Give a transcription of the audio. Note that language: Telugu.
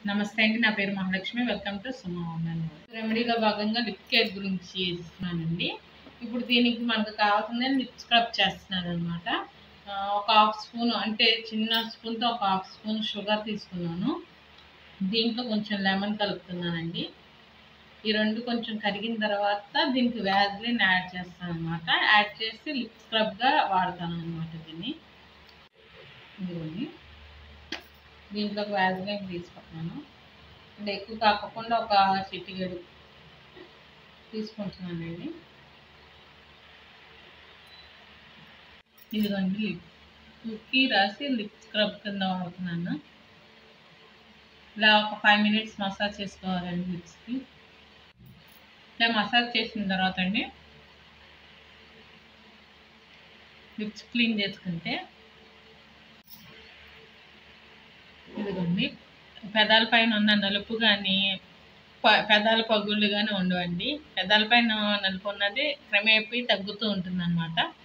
నమస్తే అండి నా పేరు మహాలక్ష్మి వెల్కమ్ టు సుమా ఉన్నాను రెమెడీలో భాగంగా లిప్ కేర్ గురించి చేస్తున్నానండి ఇప్పుడు దీనికి మనకు కావాల్సింది లిప్ స్క్రబ్ చేస్తున్నాను అనమాట ఒక హాఫ్ స్పూన్ అంటే చిన్న స్పూన్తో ఒక హాఫ్ స్పూన్ షుగర్ తీసుకున్నాను దీంట్లో కొంచెం లెమన్ కలుపుతున్నానండి ఈ రెండు కొంచెం కరిగిన తర్వాత దీనికి వ్యాజ్లిన్ యాడ్ చేస్తాను అనమాట యాడ్ చేసి లిప్ స్క్రబ్గా వాడతాను అనమాట దీన్ని ఇదిగోండి దీంట్లోకి వ్యాజ్లైన్ తీసుకుంటున్నాను అంటే ఎక్కువ కాకుండా ఒక చిటికెడు తీసుకుంటున్నానండి ఇదిగోండి లిప్ లిప్కి రాసి లిప్ స్క్రబ్ కింద వాడుతున్నాను ఇలా ఒక ఫైవ్ మినిట్స్ మసాజ్ చేసుకోవాలండి లిప్స్కి ఇలా మసాజ్ చేసిన తర్వాత అండి లిప్స్ క్లీన్ చేసుకుంటే ఇదిగోండి పెదాల పైన ఉన్న నలుపు కానీ పెదాల పగుళ్ళు కానీ ఉండవండి పెదాల పైన నలుపు ఉన్నది క్రమేపీ తగ్గుతూ ఉంటుంది అనమాట